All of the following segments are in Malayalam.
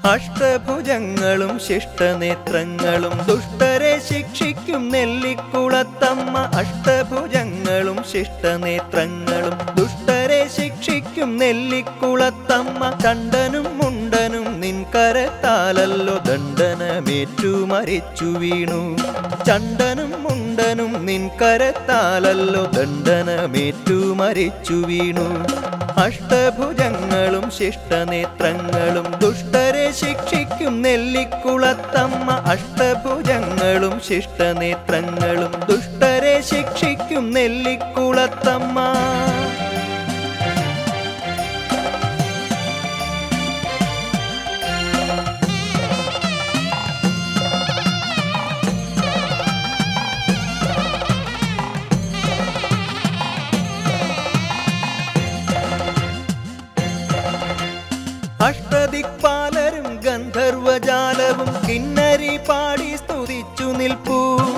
അഷ്ടഭുജങ്ങളും ശിഷ്ടനേത്രങ്ങളും ദുഷ്ടരെ ശിക്ഷിക്കും നെല്ലിക്കുളത്തമ്മ അഷ്ടഭുജങ്ങളും ശിഷ്ടനേത്രങ്ങളും ദുഷ്ടരെ ശിക്ഷിക്കും നെല്ലിക്കുളത്തമ്മ ചണ്ടനും മുണ്ടനും നിൻ കരത്താലല്ലോ ദണ്ഡനമേറ്റു മരിച്ചു വീണു ചണ്ടനും മുണ്ടനും നിൻ കരത്താലല്ലോ ദണ്ഡനമേറ്റു മരിച്ചു വീണു അഷ്ടഭുജങ്ങളും ശിഷ്ടനേത്രങ്ങളും ദുഷ്ടരെ ശിക്ഷിക്കും നെല്ലിക്കുളത്തമ്മ അഷ്ടഭുജങ്ങളും ശിഷ്ടനേത്രങ്ങളും ദുഷ്ടരെ ശിക്ഷിക്കും നെല്ലിക്കുളത്തമ്മ അഷ്ടദിക്പാലരും ഗന്ധർവജാലവും കിന്നരി പാടി സ്തുതിച്ചു നിൽപ്പൂ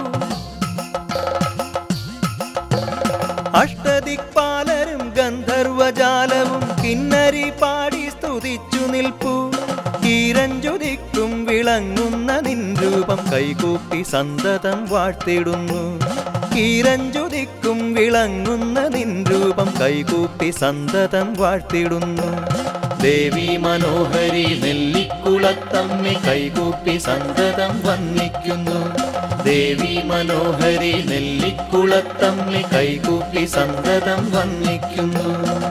അഷ്ടദിക്പാലരും ഗന്ധർവജാലവും കിന്നരി പാടി സ്തുതിച്ചു നിൽപ്പൂ കീരഞ്ജുതിക്കും വിളങ്ങുന്ന നിൻ രൂപം കൈകൂപ്പി സന്തതം വാഴ്ത്തിടുന്നു കീരഞ്ജുതിക്കും വിളങ്ങുന്ന നിൻ രൂപം കൈകൂപ്പി സന്തതം വാഴ്ത്തിടുന്നു ദേവി മനോഹരി നെല്ലിക്കുളത്തമ്മി കൈകൂപ്പി സന്തതം വന്ദിക്കുന്നു ദേവി മനോഹരി നെല്ലിക്കുളത്തമ്മി കൈകൂപ്പി സന്തതം വന്ദിക്കുന്നു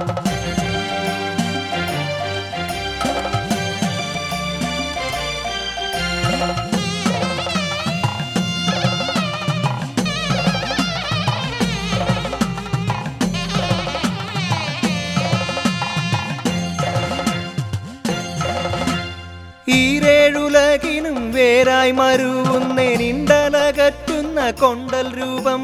ഈരേഴുലകിനും വേരായി മരുവുന്നേനിണ്ടലകറ്റുന്ന കൊണ്ടൽ രൂപം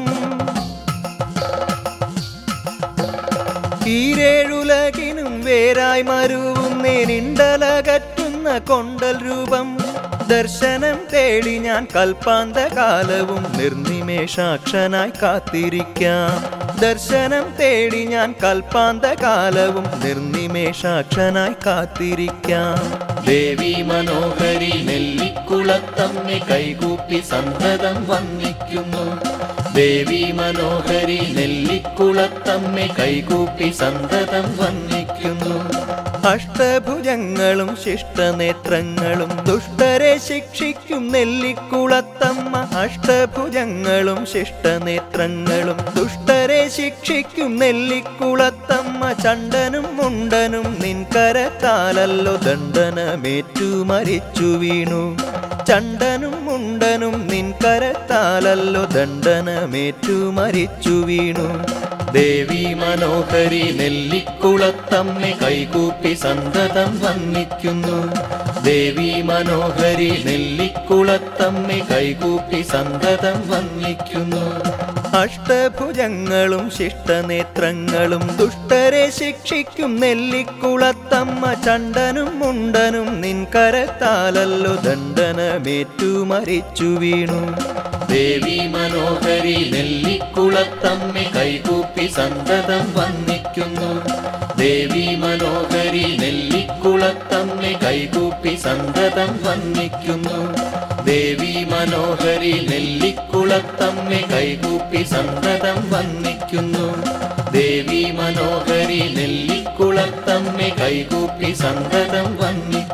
ഈരേഴുലകിനും വേരായി മരുവുന്നേനിണ്ടലകറ്റുന്ന കൊണ്ടൽ രൂപം ദർശനം തേടി ഞാൻ കൽപ്പാന്തകാലവും നിർനിമേഷാക്ഷനായി കാത്തിരിക്കാം ദർശനം തേടി ഞാൻ കൽപ്പാന്തകാലവും നിർനിമേഷാക്ഷനായി കാത്തിരിക്കാം ദേവി മനോഹരി നെല്ലിക്കുളത്തമ്മി കൈകൂപ്പി സന്തതം വന്ദിക്കുന്നു ദേവി മനോഹരി നെല്ലിക്കുളത്തമ്മി കൈകൂപ്പി സന്തതം വന്ദിക്കുന്നു അഷ്ടഭുജങ്ങളും ശിഷ്ടനേത്രങ്ങളും ദുഷ്ടരെ ശിക്ഷിക്കും നെല്ലിക്കുളത്തമ്മ അഷ്ടഭുജങ്ങളും ശിഷ്ടനേത്രങ്ങളും ദുഷ്ടരെ ശിക്ഷിക്കും നെല്ലിക്കുളത്തമ്മ ചണ്ടനും മുണ്ടനും നിൻ കരത്താലല്ലോ ദണ്ഡനമേറ്റു മരിച്ചു വീണു ചണ്ടനും മുണ്ടനും നിൻ കരത്താലല്ലോ ദണ്ഡനമേറ്റു മരിച്ചു വീണു ദേവി മനോഹരി നെല്ലിക്കുളത്തമ്മി കൈകൂപ്പി സന്തതം വന്ദിക്കുന്നു ദേവി മനോഹരി നെല്ലിക്കുളത്തമ്മി കൈകൂപ്പി സന്തതം വന്ദിക്കുന്നു അഷ്ടഭുജങ്ങളും ശിഷ്ടനേത്രങ്ങളും ദുഷ്ടരെ ശിക്ഷിക്കും നെല്ലിക്കുളത്തമ്മ ചണ്ടനും മുണ്ടനും നിൻ കരത്താലല്ലോ ദണ്ഡനമേറ്റു മരിച്ചു വീണു ദേവി മനോഹരി നെല്ലിക്കുളത്തമ്മി കൈകൂപ്പി സന്തതം വന്ദിക്കുന്നു ദേവി മനോഹരി നെല്ലിക്കുളത്തമ്മി കൈകൂപ്പി സന്തതം വന്ദിക്കുന്നു ദേവി മനോഹരി നെല്ലിക്കുളത്തമ്മി കൈകൂപ്പി സന്തതം വന്ദിക്കുന്നു ദേവി മനോഹരി നെല്ലിക്കുളത്തമ്മി കൈകൂപ്പി സന്തതം വന്ദിക്കുന്നു